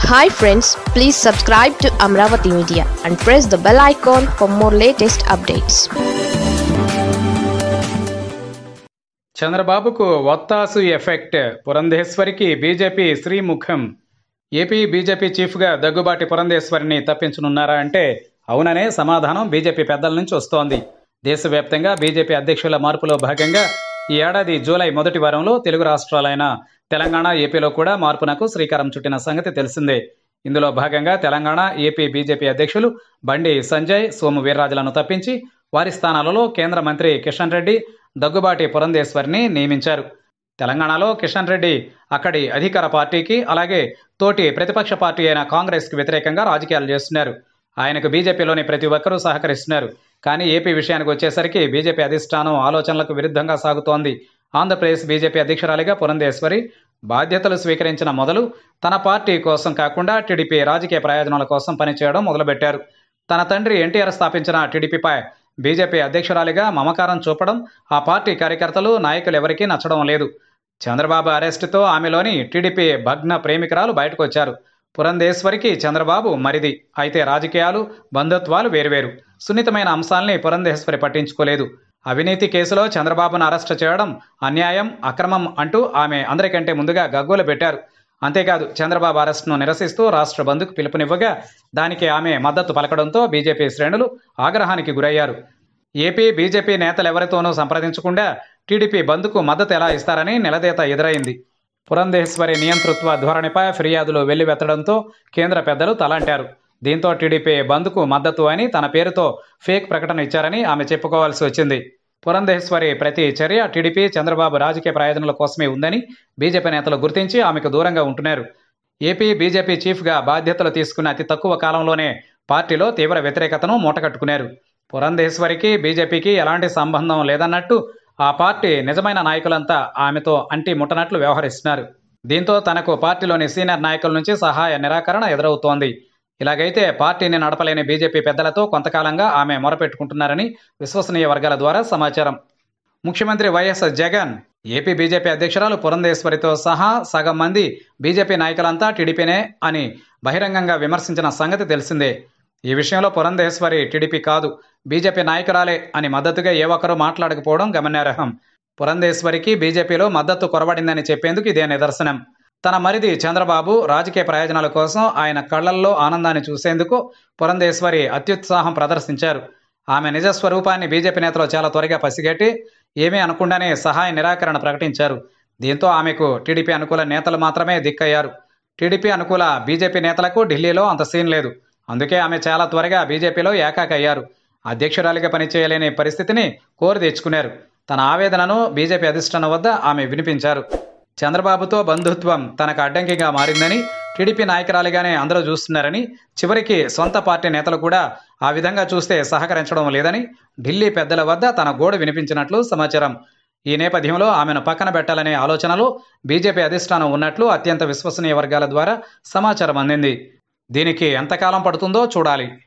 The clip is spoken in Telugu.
hi friends please subscribe to Amaravati media and press the bell icon for more latest updates చంద్రబాబుకు ఒత్తాసు ఎఫెక్ట్ పురంధేశ్వరికి బీజేపీ శ్రీముఖం ఏపీ బీజేపీ చీఫ్గా దగ్గుబాటి పురంధేశ్వరిని తప్పించనున్నారా అంటే అవుననే సమాధానం బీజేపీ పెద్దల నుంచి వస్తోంది దేశవ్యాప్తంగా బీజేపీ అధ్యక్షుల మార్పులో భాగంగా ఈ ఏడాది జూలై మొదటి వారంలో తెలుగు రాష్ట్రాలైన తెలంగాణ ఏపీలో కూడా మార్పునకు శ్రీకారం చుట్టిన సంగతి తెలిసిందే ఇందులో భాగంగా తెలంగాణ ఏపీ బీజేపీ అధ్యక్షులు బండి సంజయ్ సోము వీర్రాజులను తప్పించి వారి స్థానాలలో కేంద్ర మంత్రి కిషన్ రెడ్డి దగ్గుబాటి పురంధేశ్వరిని నియమించారు తెలంగాణలో కిషన్ రెడ్డి అక్కడి అధికార పార్టీకి అలాగే తోటి ప్రతిపక్ష పార్టీ అయిన కాంగ్రెస్కి వ్యతిరేకంగా రాజకీయాలు చేస్తున్నారు ఆయనకు బీజేపీలోని ప్రతి ఒక్కరూ సహకరిస్తున్నారు కానీ ఏపీ విషయానికి వచ్చేసరికి బీజేపీ అధిష్టానం ఆలోచనలకు విరుద్ధంగా సాగుతోంది ఆంధ్రప్రదేశ్ బీజేపీ అధ్యక్షురాలిగా పురంధేశ్వరి బాధ్యతలు స్వీకరించిన మొదలు తన పార్టీ కోసం కాకుండా టీడీపీ రాజకీయ ప్రయోజనాల కోసం పనిచేయడం మొదలుపెట్టారు తన తండ్రి ఎన్టీఆర్ స్థాపించిన టీడీపీపై బీజేపీ అధ్యక్షురాలిగా మమకారం చూపడం ఆ పార్టీ కార్యకర్తలు నాయకులు ఎవరికీ నచ్చడం లేదు చంద్రబాబు అరెస్టుతో ఆమెలోని టీడీపీ భగ్న ప్రేమికురాలు బయటకు వచ్చారు పురంధేశ్వరికి చంద్రబాబు మరిది అయితే రాజకీయాలు బంధుత్వాలు వేరువేరు సున్నితమైన అంశాల్ని పురంధేశ్వరి పట్టించుకోలేదు అవినీతి కేసులో చంద్రబాబును అరెస్టు చేయడం అన్యాయం అక్రమం అంటూ ఆమె అందరికంటే ముందుగా గగ్గోలు పెట్టారు అంతేకాదు చంద్రబాబు అరెస్టును నిరసిస్తూ రాష్ట్ర బంధుకు పిలుపునివ్వగా దానికి ఆమె మద్దతు పలకడంతో బీజేపీ శ్రేణులు ఆగ్రహానికి గురయ్యారు ఏపీ బీజేపీ నేతలు ఎవరితోనూ సంప్రదించకుండా టీడీపీ బంద్కు మద్దతు ఎలా ఇస్తారని నిలదీత ఎదురైంది పురంధేశ్వరి నియంతృత్వ ధోరణిపై ఫిర్యాదులు వెల్లువెత్తడంతో కేంద్ర పెద్దలు తలంటారు దీంతో టీడీపీ బంద్కు మద్దతు అని తన పేరుతో ఫేక్ ప్రకటన ఇచ్చారని ఆమె చెప్పుకోవాల్సి వచ్చింది పురంధేశ్వరి ప్రతి చర్య టీడీపీ చంద్రబాబు రాజకీయ ప్రయోజనాల కోసమే ఉందని బీజేపీ నేతలు గుర్తించి ఆమెకు దూరంగా ఉంటున్నారు ఏపీ బీజేపీ చీఫ్గా బాధ్యతలు తీసుకున్న అతి తక్కువ కాలంలోనే పార్టీలో తీవ్ర వ్యతిరేకతను మూటకట్టుకున్నారు పురంధేశ్వరికి బీజేపీకి ఎలాంటి సంబంధం లేదన్నట్టు ఆ పార్టీ నిజమైన నాయకులంతా ఆమెతో అంటి ముట్టనట్లు వ్యవహరిస్తున్నారు దీంతో తనకు పార్టీలోని సీనియర్ నాయకుల నుంచి సహాయ నిరాకరణ ఎదురవుతోంది ఇలాగైతే పార్టీని నడపలేని బీజేపీ పెద్దలతో కొంతకాలంగా ఆమె మొరపెట్టుకుంటున్నారని విశ్వసనీయ వర్గాల ద్వారా సమాచారం ముఖ్యమంత్రి వైఎస్ జగన్ ఏపీ బీజేపీ అధ్యక్షురాలు పురంధేశ్వరితో సహా సగం మంది బీజేపీ నాయకులంతా టీడీపీనే అని బహిరంగంగా విమర్శించిన సంగతి తెలిసిందే ఈ విషయంలో పురంధేశ్వరి టీడీపీ కాదు బీజేపీ నాయకురాలే అని మద్దతుగా ఏ ఒక్కరూ మాట్లాడకపోవడం గమనార్హం పురంధేశ్వరికి బీజేపీలో మద్దతు కొరబడిందని చెప్పేందుకు ఇదే నిదర్శనం తన మరిది చంద్రబాబు రాజకీయ ప్రయోజనాల కోసం ఆయన కళ్లల్లో ఆనందాన్ని చూసేందుకు పురంధేశ్వరి అత్యుత్సాహం ప్రదర్శించారు ఆమె నిజ స్వరూపాన్ని బీజేపీ నేతలు చాలా త్వరగా పసిగట్టి ఏమీ అనకుండానే సహాయ నిరాకరణ ప్రకటించారు దీంతో ఆమెకు టీడీపీ అనుకూల నేతలు మాత్రమే దిక్కయ్యారు టీడీపీ అనుకూల బీజేపీ నేతలకు ఢిల్లీలో అంత సీన్ లేదు అందుకే ఆమె చాలా త్వరగా బీజేపీలో ఏకాకయ్యారు అధ్యక్షురాలిగా పనిచేయలేని పరిస్థితిని కోరి తెచ్చుకున్నారు తన ఆవేదనను బీజేపీ అధిష్టానం వద్ద ఆమె వినిపించారు చంద్రబాబుతో బంధుత్వం తనకు అడ్డంకిగా మారిందని టీడీపీ నాయకురాలిగానే అందరూ చూస్తున్నారని చివరికి సొంత పార్టీ నేతలు కూడా ఆ విధంగా చూస్తే సహకరించడం లేదని ఢిల్లీ పెద్దల వద్ద తన గోడు వినిపించినట్లు సమాచారం ఈ నేపథ్యంలో ఆమెను పక్కన పెట్టాలనే ఆలోచనలో బీజేపీ అధిష్టానం ఉన్నట్లు అత్యంత విశ్వసనీయ వర్గాల ద్వారా సమాచారం అందింది దీనికి ఎంతకాలం పడుతుందో చూడాలి